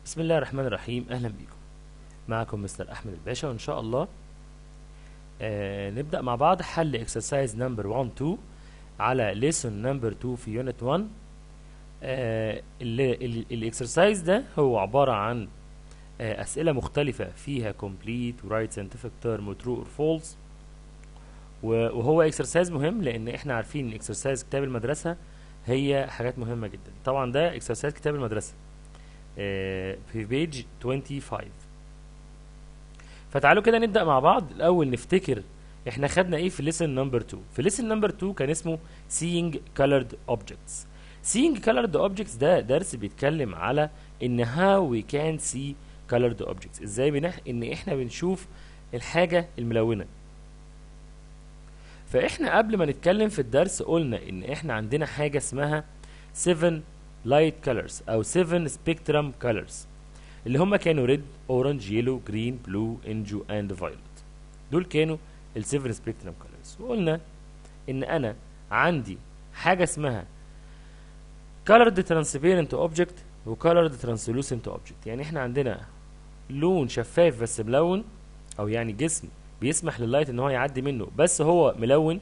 بسم الله الرحمن الرحيم اهلا بيكم معكم مستر احمد الباشا وان شاء الله آه نبدا مع بعض حل اكسرسايز نمبر 1 2 على ليسون نمبر 2 في يونت 1 آه الاكسرسايز ده هو عباره عن آه اسئله مختلفه فيها complete ورايت scientific term وtrue or false وهو اكسرسايز مهم لان احنا عارفين اكسرسايز كتاب المدرسه هي حاجات مهمه جدا طبعا ده اكسرسايز كتاب المدرسه في بيج 25 فتعالوا كده نبدا مع بعض الاول نفتكر احنا خدنا ايه في ليسن نمبر 2 في ليسن نمبر 2 كان اسمه seeing colored objects seeing colored objects ده درس بيتكلم على ان how we can see colored objects ازاي بنح ان احنا بنشوف الحاجه الملونه فاحنا قبل ما نتكلم في الدرس قلنا ان احنا عندنا حاجه اسمها 7 light colors او 7 spectrum colors اللي هم كانوا red orange yellow green blue indigo and violet دول كانوا ال 7 spectrum colors وقلنا ان انا عندي حاجه اسمها colored transparent object و colored translucent object يعني احنا عندنا لون شفاف بس ملون او يعني جسم بيسمح لللايت ان هو يعدي منه بس هو ملون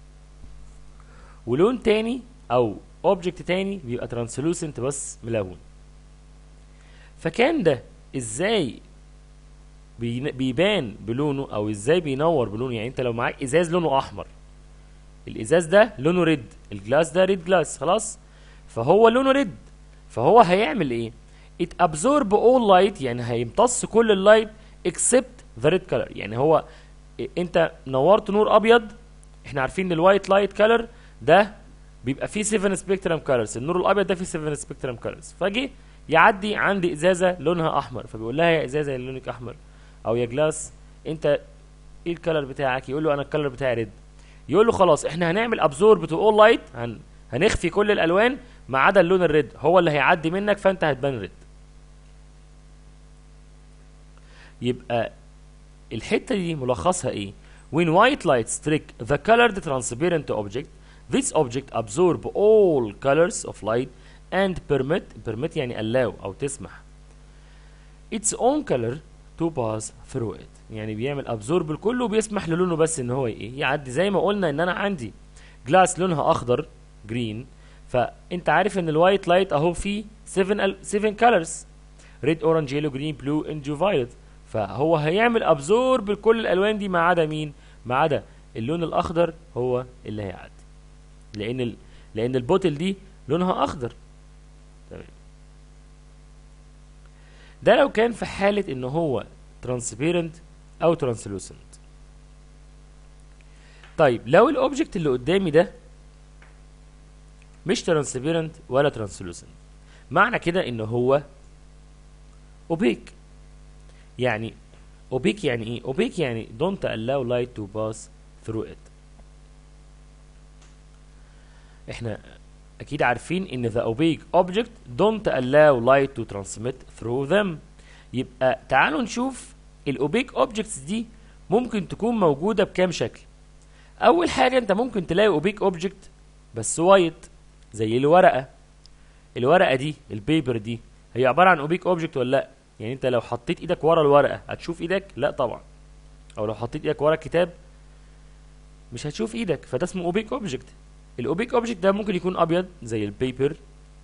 ولون تاني او اوبجكت تاني بيبقى ترانسلوسنت بس ملون فكان ده ازاي بيبان بلونه او ازاي بينور بلونه يعني انت لو معاك ازاز لونه احمر الازاز ده لونه ريد الجلاس ده ريد جلاس خلاص فهو لونه ريد فهو هيعمل ايه it absorb all light يعني هيمتص كل اللايت except the red color يعني هو انت نورت نور ابيض احنا عارفين ان الوايت لايت كلر ده بيبقى فيه 7 سبيكترم كلرز النور الابيض ده فيه 7 سبيكترم كلرز فجي يعدي عندي ازازه لونها احمر فبيقول لها يا ازازه اللي لونك احمر او يا جلاس انت ايه الكلر بتاعك يقول له انا الكلر بتاعي ريد يقول له خلاص احنا هنعمل ابزورب تو اول لايت هن هنخفي كل الالوان ما عدا اللون الريد هو اللي هيعدي منك فانت هتبان ريد يبقى الحته دي ملخصها ايه when white light strike the colored transparent object this object absorb all colors of light and permit permit يعني allow او تسمح its own color to pass through it يعني بيعمل absorb الكل وبيسمح للونه بس ان هو ايه يعدي زي ما قلنا ان انا عندي جلاس لونها اخضر جرين فانت عارف ان الوايت لايت اهو فيه 7 7 colors red orange yellow green blue indigo violet فهو هيعمل ابزورب لكل الالوان دي ما عدا مين ما عدا اللون الاخضر هو اللي هيعدي لان ال... لان البوتل دي لونها اخضر تمام ده لو كان في حالة ان هو ترانسبيرنت او ترانسلوسنت طيب لو الاوبجكت اللي قدامي ده مش ترانسبيرنت ولا ترانسلوسنت معنى كده ان هو اوبيك يعني اوبيك يعني ايه اوبيك يعني don't allow light to pass through it احنا اكيد عارفين ان the opaque object don't allow light to transmit through them يبقى تعالوا نشوف الاوبيك اوبجكتس دي ممكن تكون موجودة بكام شكل اول حاجة انت ممكن تلاقي اوبيك اوبجكت بس وايت زي الورقة الورقة دي البيبر دي هي عبارة عن اوبيك اوبجكت ولا لا يعني انت لو حطيت ايدك ورا الورقة هتشوف ايدك لا طبعا او لو حطيت ايدك ورا الكتاب مش هتشوف ايدك فده اسمه اوبيك اوبجكت الاوبيك اوبجكت ده ممكن يكون ابيض زي البيبر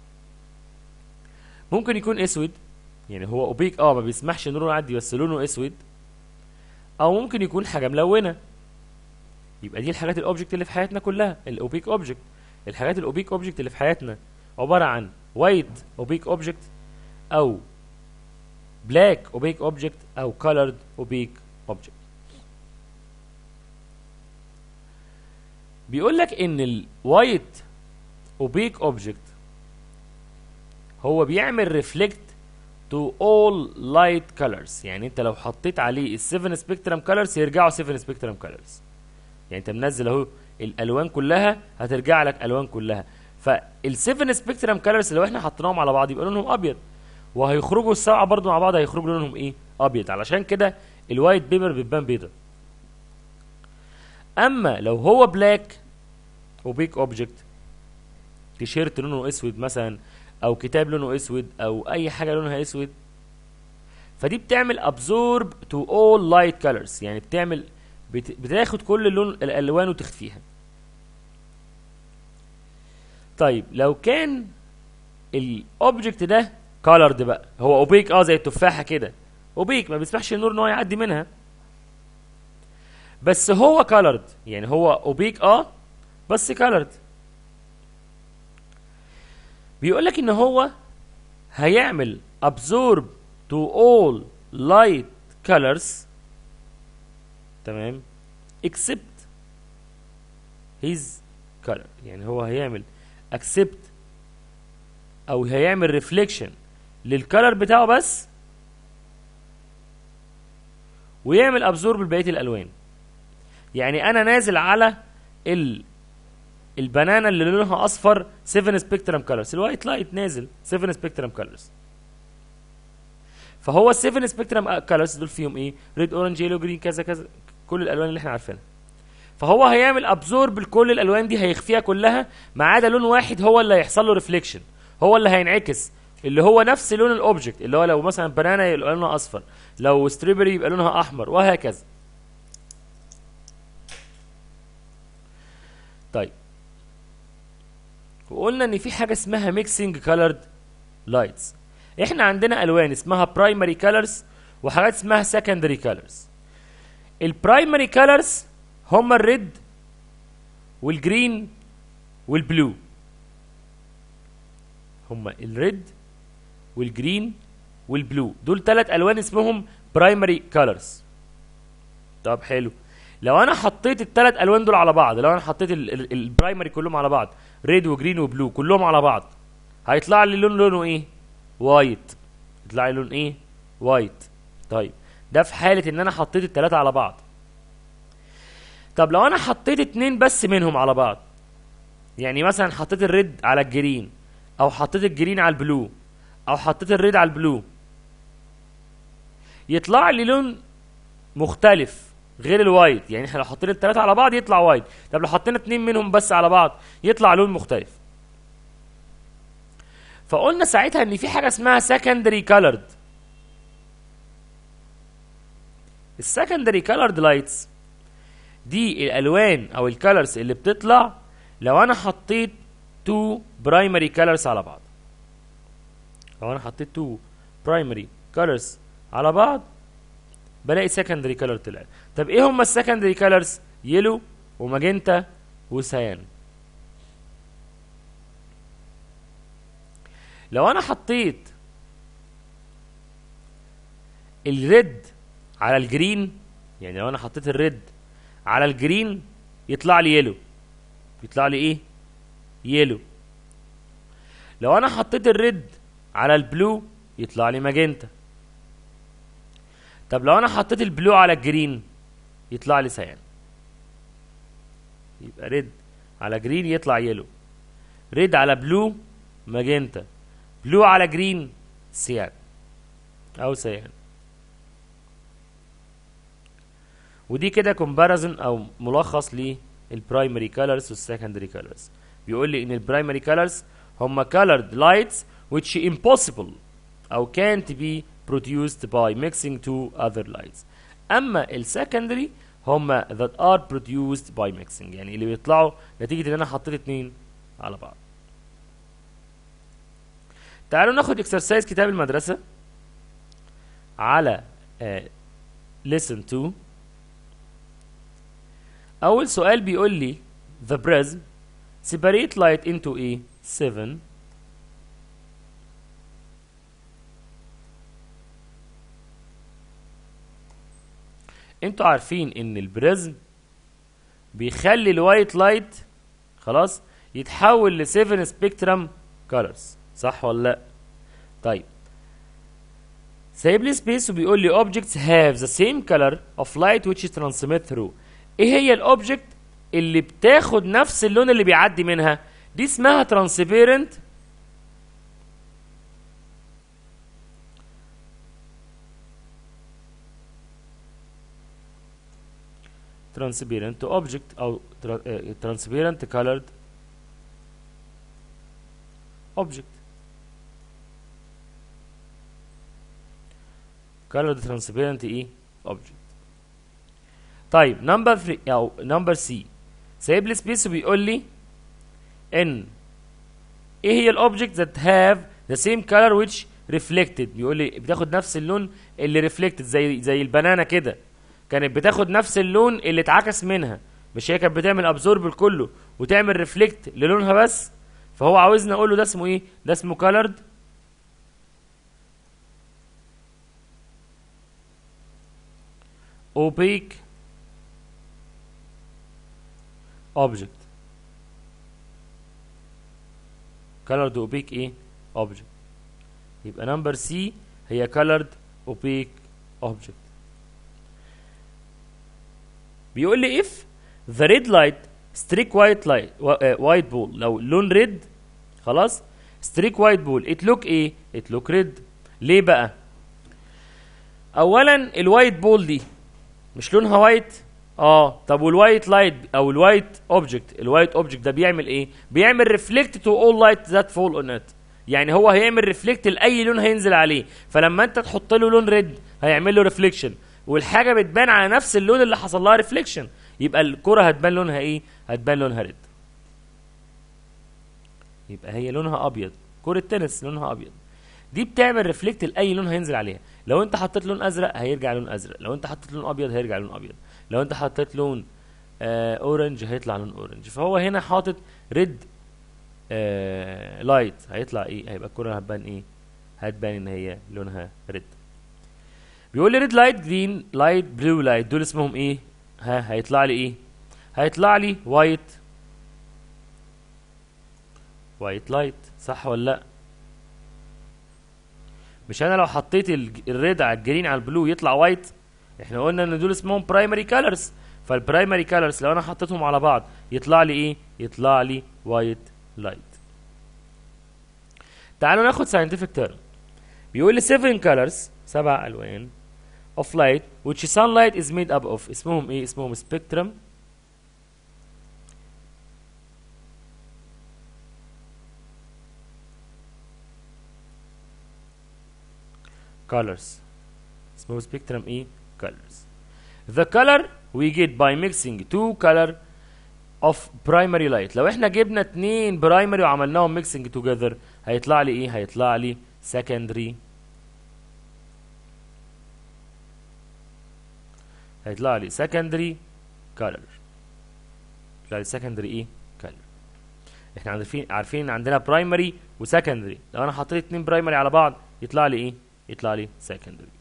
ممكن يكون اسود يعني هو اوبيك اه ما بيسمحش نوره يعدي بس لونه اسود او ممكن يكون حاجه ملونه يبقى دي الحاجات الاوبجكت اللي في حياتنا كلها الاوبيك اوبجكت الحاجات الاوبيك اوبجكت اللي في حياتنا عباره عن وايت اوبيك اوبجكت او بلاك اوبيك اوبجكت او colored اوبيك اوبجكت بيقول لك ان الوايت اوبيك اوبجكت هو بيعمل ريفلكت تو اول لايت كولرز يعني انت لو حطيت عليه ال7 سبيكترم كولرز يرجعوا 7 سبيكترم كولرز يعني انت منزل اهو الالوان كلها هترجع لك الوان كلها فال7 سبيكترم كولرز لو احنا حطيناهم على بعض يبقى لونهم ابيض وهيخرجوا السبعه برضو مع بعض هيخرجوا لونهم ايه ابيض علشان كده الوايت بيبر بتبان بيضه اما لو هو بلاك اوبيك اوبجكت تيشيرت لونه اسود مثلا او كتاب لونه اسود او اي حاجه لونها اسود فدي بتعمل absorb to all light colors يعني بتعمل بت... بتاخد كل اللون الالوان وتخفيها طيب لو كان الاوبجكت ده colored بقى هو اوبيك اه زي التفاحه كده اوبيك ما بيسمحش النور ان هو يعدي منها بس هو colored يعني هو اوبيك اه بس colored بيقول لك ان هو هيعمل absorb to all light colors تمام except his color يعني هو هيعمل accept او هيعمل reflection للكلر بتاعه بس ويعمل ابزورب لبقيه الالوان يعني انا نازل على ال البنانا اللي لونها اصفر 7 سبيكترم كلرز الوايت لايت نازل 7 سبيكترم كلرز فهو ال 7 سبيكترم كلرز دول فيهم ايه ريد اورنج يلو جرين كذا كذا كل الالوان اللي احنا عارفينها فهو هيعمل ابزورب لكل الالوان دي هيخفيها كلها ما عدا لون واحد هو اللي هيحصل له ريفليكشن هو اللي هينعكس اللي هو نفس لون الاوبجكت اللي هو لو مثلا بنانا يبقى لونها اصفر لو ستريبري يبقى لونها احمر وهكذا طيب وقلنا ان في حاجه اسمها ميكسينج كولرد لايتس احنا عندنا الوان اسمها برايمري كولرز وحاجات اسمها سكندري كولرز البرايمري كولرز هما الريد والجرين والبلو هما الريد والجرين والبلو دول ثلاث الوان اسمهم برايمري كولرز طب حلو لو انا حطيت الثلاث الوان دول على بعض لو انا حطيت البرايمري كلهم على بعض ريد وجرين وبلو كلهم على بعض هيطلع لي لون لونه ايه وايت يطلع لي لون ايه وايت طيب ده في حاله ان انا حطيت الثلاثه على بعض طب لو انا حطيت اتنين بس منهم على بعض يعني مثلا حطيت الريد على الجرين او حطيت الجرين على البلو او حطيت الريد على البلو يطلع لي لون مختلف غير الوايت يعني احنا لو حطينا الثلاثه على بعض يطلع وايت طب لو حطينا اتنين منهم بس على بعض يطلع لون مختلف فقلنا ساعتها ان في حاجه اسمها secondary colored السكندري colored لايتس دي الالوان او الكالرز اللي بتطلع لو انا حطيت تو برايمري كالرز على بعض لو انا حطيت تو برايمري كالرز على بعض بلاقي سكندري كالر طلع طب ايه هما السكندري كالرز يلو وماجنتا وسيان لو انا حطيت الريد على الجرين يعني لو انا حطيت الريد على الجرين يطلع لي يلو يطلع لي ايه يلو لو انا حطيت الريد على البلو يطلع لي ماجنتا طب لو انا حطيت البلو على الجرين يطلع لي سيان يبقى ريد على جرين يطلع يلو ريد على بلو ماجنتا بلو على جرين سيان او سيان ودي كده كومباريزون او ملخص للبرايمري كولرز والسكندري كولرز بيقول لي ان البرايمري كولرز هم colored lights which impossible او can't be produced by mixing two other lights اما السكندري هم that are produced by mixing يعني اللي بيطلعوا نتيجة ان انا حطيت اتنين على بعض تعالوا ناخد اكسرسايز كتاب المدرسة على uh, listen to أول سؤال بيقول لي the prism separate light into a 7 انتوا عارفين ان البريزم بيخلي الوايت لايت خلاص يتحول ل 7 سبيكترم كولرز صح ولا لا طيب سايب لي سبيس وبيقول لي objects have the same color of light which is transmit through ايه هي الاوبجكت اللي بتاخد نفس اللون اللي بيعدي منها دي اسمها transparent transparent object او tra- uh, transparent colored object colored transparent ايه object طيب نمبر 3 او نمبر سي سايب لي سبيس وبيقول لي ان ايه هي الاوبجكت that have the same color which reflected بيقول لي بتاخد نفس اللون اللي reflected زي زي البنانه كده كانت بتاخد نفس اللون اللي اتعكس منها مش هي كانت بتعمل ابزورب لكله وتعمل ريفلكت للونها بس فهو عاوزني اقول له ده اسمه ايه ده اسمه colored opaque object colored opaque ايه object يبقى نمبر سي هي colored opaque object بيقول لي if the red light streak white light uh, white ball لو لون ريد خلاص streak white ball it look ايه it look red ليه بقى اولا الوايت بول دي مش لونها وايت اه طب والوايت لايت او الوايت اوبجكت الوايت اوبجكت ده بيعمل ايه بيعمل ريفلكت تو اول لايت ذات فول اون ات يعني هو هيعمل ريفلكت لاي لون هينزل عليه فلما انت تحط له لون ريد هيعمل له ريفليكشن والحاجه بتبان على نفس اللون اللي حصل لها ريفليكشن يبقى الكره هتبان لونها ايه هتبان لونها ريد يبقى هي لونها ابيض كره تنس لونها ابيض دي بتعمل ريفلكت لاي لون هينزل عليها لو انت حطيت لون ازرق هيرجع لون ازرق لو انت حطيت لون ابيض هيرجع لون ابيض لو انت حطيت لون آه اورنج هيطلع لون اورنج فهو هنا حاطط ريد آه لايت هيطلع ايه هيبقى الكره هتبان ايه هتبان ان هي لونها ريد بيقول لي ريد لايت جرين لايت بلو لايت دول اسمهم ايه ها هيطلع لي ايه هيطلع لي وايت وايت لايت صح ولا لا مش انا لو حطيت الريد على الجرين على البلو يطلع وايت احنا قلنا ان دول اسمهم برايمري كالرز فالبرايمري كالرز لو انا حطيتهم على بعض يطلع لي ايه يطلع لي وايت لايت تعالوا ناخد scientific term بيقول لي 7 colors سبع الوان of light which sunlight is made up of اسمهم ايه اسمهم spectrum colors اسمه spectrum ايه colors the color we get by mixing two color of primary light لو احنا جبنا اتنين primary وعملناهم mixing together هيطلع لي ايه هيطلع لي secondary هيطلع لي secondary color يطلع لي secondary ايه color احنا عارفين عارفين ان عندنا primary وsecondary لو انا حطيت اتنين primary على بعض يطلع لي ايه يطلع لي secondary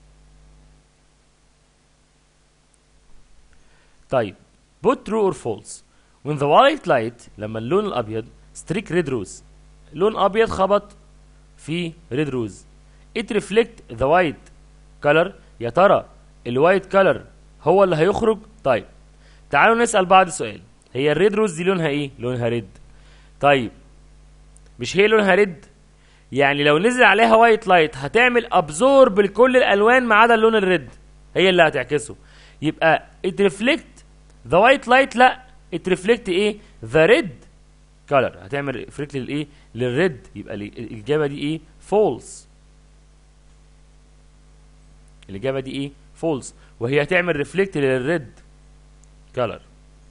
طيب put true or false when the white light لما اللون الابيض streak red rose لون ابيض خبط في red rose it reflect the white color يا ترى الوايت color هو اللي هيخرج طيب تعالوا نسأل بعض سؤال هي الريد روز دي لونها ايه لونها ريد طيب مش هي لونها ريد يعني لو نزل عليها وايت لايت هتعمل ابزورب لكل الالوان ما عدا اللون الريد هي اللي هتعكسه يبقى it reflect the white light لا it reflect ايه the red color هتعمل ريفلكت للايه للريد يبقى الاجابه دي ايه false الاجابه دي ايه false وهي هتعمل ريفلكت للريد color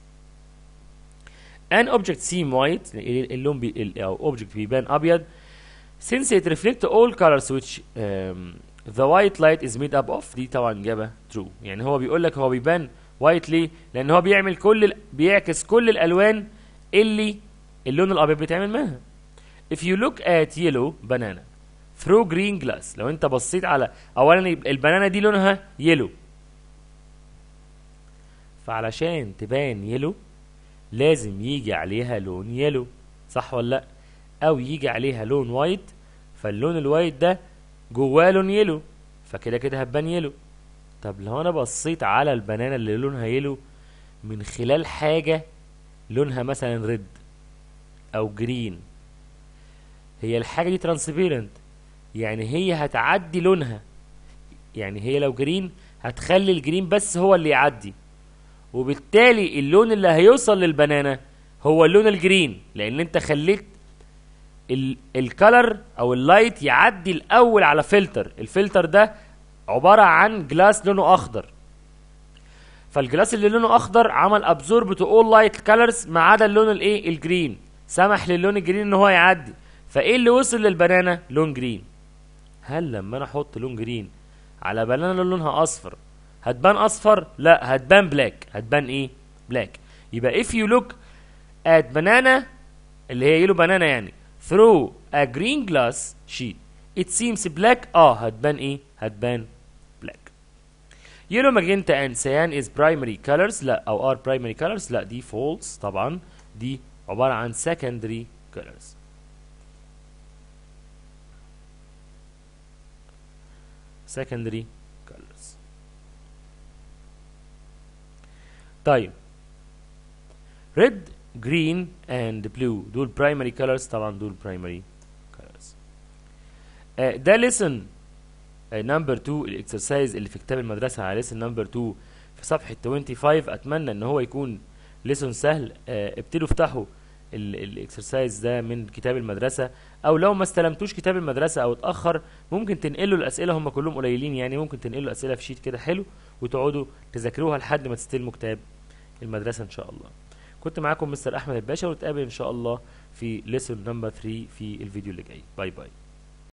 an object seem white اللون بي او object بيبان ابيض since it reflect all colors which um, the white light is made up of دي طبعا اجابه true يعني هو بيقول لك هو بيبان وايت ليه لان هو بيعمل كل ال... بيعكس كل الالوان اللي اللون الابيض بيتعمل منها if you look at yellow banana through green glass لو انت بصيت على اولا البنانه دي لونها يلو فعلشان تبان يلو لازم يجي عليها لون يلو صح ولا لا او يجي عليها لون وايت فاللون الوايت ده جواه لون يلو فكده كده هتبان يلو طب لو انا بصيت على البنانه اللي لونها يلو من خلال حاجه لونها مثلا ريد او جرين هي الحاجه دي ترانسبيرنت يعني هي هتعدي لونها يعني هي لو جرين هتخلي الجرين بس هو اللي يعدي وبالتالي اللون اللي هيوصل للبنانه هو اللون الجرين لان انت خليت الكالر او اللايت يعدي الاول على فلتر الفلتر ده عباره عن جلاس لونه اخضر فالجلاس اللي لونه اخضر عمل ابزورب تو اول لايت كالرز ما عدا اللون الايه الجرين سمح للون الجرين ان هو يعدي فايه اللي وصل للبنانه لون جرين هل لما انا احط لون جرين على بنانه لونها اصفر هتبان اصفر لا هتبان بلاك هتبان ايه بلاك يبقى if you look at banana اللي هي يلو بنانا يعني through a green glass sheet it seems black اه هتبان ايه هتبان black yellow magenta and cyan is primary colors لا او are primary colors لا دي false طبعا دي عبارة عن secondary colors secondary colors طيب red green and blue دول primary colors طبعا دول primary colors آه ده lesson نمبر 2 الاكسرسايز اللي في كتاب المدرسة على lesson نمبر 2 في صفحة 25 اتمنى ان هو يكون lesson سهل آه ابتدوا افتحوا الاكسرسايز ده من كتاب المدرسة او لو ما استلمتوش كتاب المدرسة او اتأخر ممكن تنقلوا الاسئلة هم كلهم قليلين يعني ممكن تنقلوا الاسئلة في شيت كده حلو وتقعدوا تذاكروها لحد ما تستلموا كتاب المدرسة ان شاء الله كنت معاكم مستر احمد الباشا ونتقابل ان شاء الله في lesson نمبر 3 في الفيديو اللي جاي باي باي